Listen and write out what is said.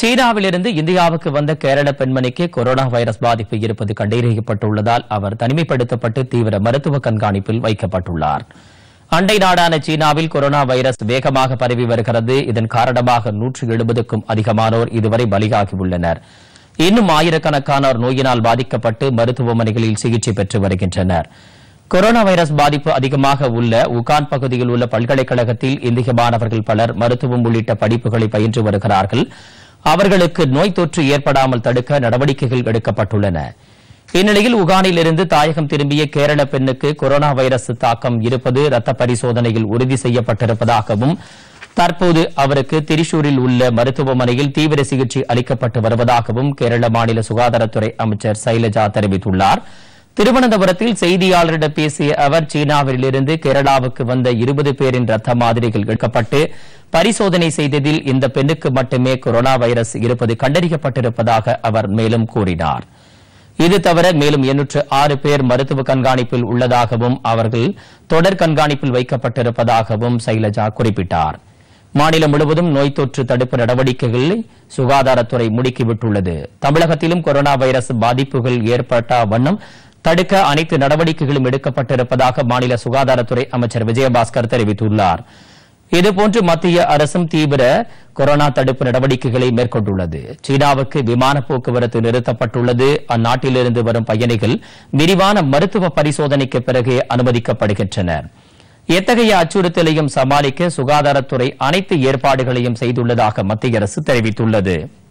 சீனாவிலிருந்து இந்தியாவுக்கு வந்த கேரள பெண்மணிக்கு கொரோனா வைரஸ் பாதிப்பு இருப்பது கண்டறியப்பட்டுள்ளதால் அவர் தனிமைப்படுத்தப்பட்டு தீவிர மருத்துவ கண்காணிப்பில் வைக்கப்பட்டுள்ளார் அண்டை நாடான சீனாவில் கொரோனா வைரஸ் வேகமாக பரவி வருகிறது இதன் காரணமாக நூற்று எழுபதுக்கும் அதிகமானோர் இதுவரை பலியாகியுள்ளனர் இன்னும் ஆயிரக்கணக்கானோர் நோயினால் பாதிக்கப்பட்டு மருத்துவமனைகளில் சிகிச்சை பெற்று வருகின்றனர் கொரோனா வைரஸ் பாதிப்பு அதிகமாக உள்ள உகான் பகுதியில் உள்ள பல்கலைக்கழகத்தில் இந்திய மாணவர்கள் பலர் மருத்துவம் உள்ளிட்ட படிப்புகளை பயின்று வருகிறார்கள் அவர்களுக்கு நோய் தொற்று ஏற்படாமல் தடுக்க நடவடிக்கைகள் எடுக்கப்பட்டுள்ளன இந்நிலையில் உகானில் இருந்து தாயகம் திரும்பிய கேரள பெண்ணுக்கு கொரோனா வைரஸ் தாக்கம் இருப்பது ரத்த பரிசோதனையில் உறுதி செய்யப்பட்டிருப்பதாகவும் தற்போது அவருக்கு திரிசூரில் உள்ள மருத்துவமனையில் தீவிர சிகிச்சை அளிக்கப்பட்டு வருவதாகவும் கேரள மாநில சுகாதாரத்துறை அமைச்சர் சைலஜா தெரிவித்துள்ளார் திருவனந்தபுரத்தில் செய்தியாளரிடம் பேசிய அவர் சீனாவிலிருந்து கேரளாவுக்கு வந்த இருபது பேரின் ரத்த மாதிரிகள் எடுக்கப்பட்டு பரிசோதனை செய்ததில் இந்த பெண்ணுக்கு மட்டுமே கொரோனா வைரஸ் இருப்பது கண்டறியப்பட்டிருப்பதாக அவர் மேலும் கூறினார் இது தவிர மேலும் எண்ணூற்று ஆறு பேர் மருத்துவ கண்காணிப்பில் உள்ளதாகவும் அவர்கள் தொடர் கண்காணிப்பில் வைக்கப்பட்டிருப்பதாகவும் சைலஜா குறிப்பிட்டார் மாநிலம் முழுவதும் நோய் தொற்று தடுப்பு நடவடிக்கைகளை சுகாதாரத்துறை முடுக்கிவிட்டுள்ளது தமிழகத்திலும் கொரோனா வைரஸ் பாதிப்புகள் ஏற்பட்ட வண்ணம் தடுக்க அனைத்து நடவடிக்கைகளும் எடுக்கப்பட்டிருப்பதாக மாநில சுகாதாரத்துறை அமைச்சர் விஜயபாஸ்கர் தெரிவித்துள்ளார் இதுபோன்று மத்திய அரசும் தீவிர கொரோனா தடுப்பு நடவடிக்கைகளை மேற்கொண்டுள்ளது சீனாவுக்கு விமான போக்குவரத்து நிறுத்தப்பட்டுள்ளது அந்நாட்டிலிருந்து வரும் பயணிகள் விரிவான மருத்துவ பரிசோதனைக்கு பிறகே அனுமதிக்கப்படுகின்றனர் எத்தகைய அச்சுறுத்தலையும் சமாளிக்க சுகாதாரத்துறை அனைத்து ஏற்பாடுகளையும் செய்துள்ளதாக மத்திய அரசு தெரிவித்துள்ளது